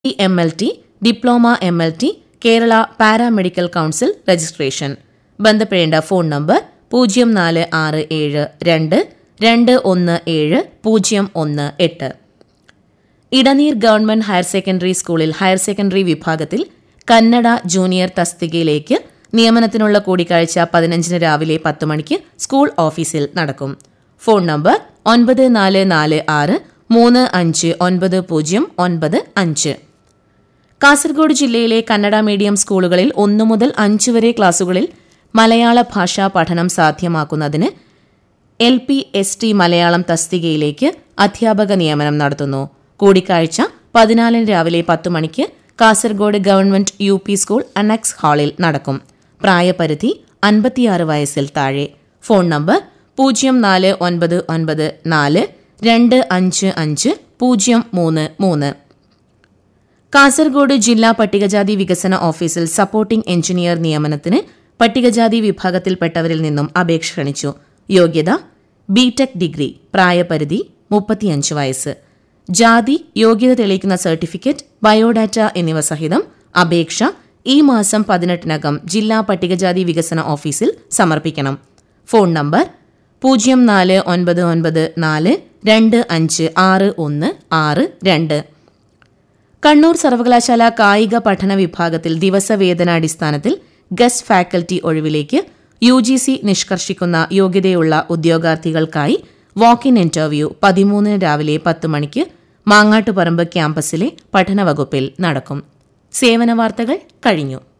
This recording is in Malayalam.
M L T diploma M L T Kerala paramedical council registration ബന്ധപ്പെടേണ്ട ഫോൺ നമ്പർ പൂജ്യം നാല് ആറ് ഏഴ് രണ്ട് രണ്ട് ഒന്ന് ഏഴ് പൂജ്യം ഒന്ന് എട്ട് ഇടനീർ ഗവൺമെന്റ് ഹയർ സെക്കൻഡറി സ്കൂളിൽ ഹയർ സെക്കൻഡറി വിഭാഗത്തിൽ കന്നഡ ജൂനിയർ തസ്തികയിലേക്ക് നിയമനത്തിനുള്ള കൂടിക്കാഴ്ച പതിനഞ്ചിന് രാവിലെ പത്ത് മണിക്ക് സ്കൂൾ ഓഫീസിൽ നടക്കും ഫോൺ നമ്പർ ഒൻപത് നാല് നാല് ആറ് മൂന്ന് അഞ്ച് ഒൻപത് പൂജ്യം ഒൻപത് അഞ്ച് കാസർഗോഡ് ജില്ലയിലെ കന്നഡ മീഡിയം സ്കൂളുകളിൽ ഒന്നു മുതൽ അഞ്ച് വരെ ക്ലാസുകളിൽ മലയാള ഭാഷാ പഠനം സാധ്യമാക്കുന്നതിന് L P S T Malayalam തസ്തികയിലേക്ക് അധ്യാപക നിയമനം നടത്തുന്നു കൂടിക്കാഴ്ച പതിനാലിന് രാവിലെ പത്ത് മണിക്ക് Kasaragod government U P school annex ഹാളിൽ നടക്കും പ്രായപരിധി അൻപത്തിയാറ് വയസ്സിൽ താഴെ ഫോൺ നമ്പർ പൂജ്യം നാല് ഒൻപത് ഒൻപത് നാല് രണ്ട് അഞ്ച് അഞ്ച് പൂജ്യം മൂന്ന് മൂന്ന് കാസർഗോഡ് ജില്ലാ പട്ടികജാതി വികസന ഓഫീസിൽ സപ്പോർട്ടിംഗ് എഞ്ചിനീയർ നിയമനത്തിന് പട്ടികജാതി വിഭാഗത്തിൽപ്പെട്ടവരിൽ നിന്നും അപേക്ഷ ക്ഷണിച്ചു യോഗ്യത ബിടെക് ഡിഗ്രി പ്രായപരിധി മുപ്പത്തിയഞ്ച് വയസ്സ് ജാതി യോഗ്യത തെളിയിക്കുന്ന സർട്ടിഫിക്കറ്റ് ബയോഡാറ്റ എന്നിവ സഹിതം അപേക്ഷ ഈ മാസം പതിനെട്ടിനകം ജില്ലാ പട്ടികജാതി വികസന ഓഫീസിൽ സമർപ്പിക്കണം ഫോൺ നമ്പർ പൂജ്യം നാല് ഒൻപത് ഒൻപത് നാല് രണ്ട് അഞ്ച് ആറ് ഒന്ന് ആറ് രണ്ട് കണ്ണൂർ സർവകലാശാല കായിക പഠന വിഭാഗത്തിൽ ദിവസവേതനാടിസ്ഥാനത്തിൽ ഗസ്റ്റ് ഫാക്കൽറ്റി ഒഴിവിലേക്ക് യു ജി സി നിഷ്കർഷിക്കുന്ന യോഗ്യതയുള്ള ഉദ്യോഗാർത്ഥികൾക്കായി വാക്ക് ഇൻ ഇന്റർവ്യൂ പതിമൂന്നിന് രാവിലെ പത്ത് മണിക്ക് മാങ്ങാട്ടുപറമ്പ് ക്യാമ്പസിലെ പഠനവകുപ്പിൽ നടക്കും സേവന വാർത്തകൾ കഴിഞ്ഞു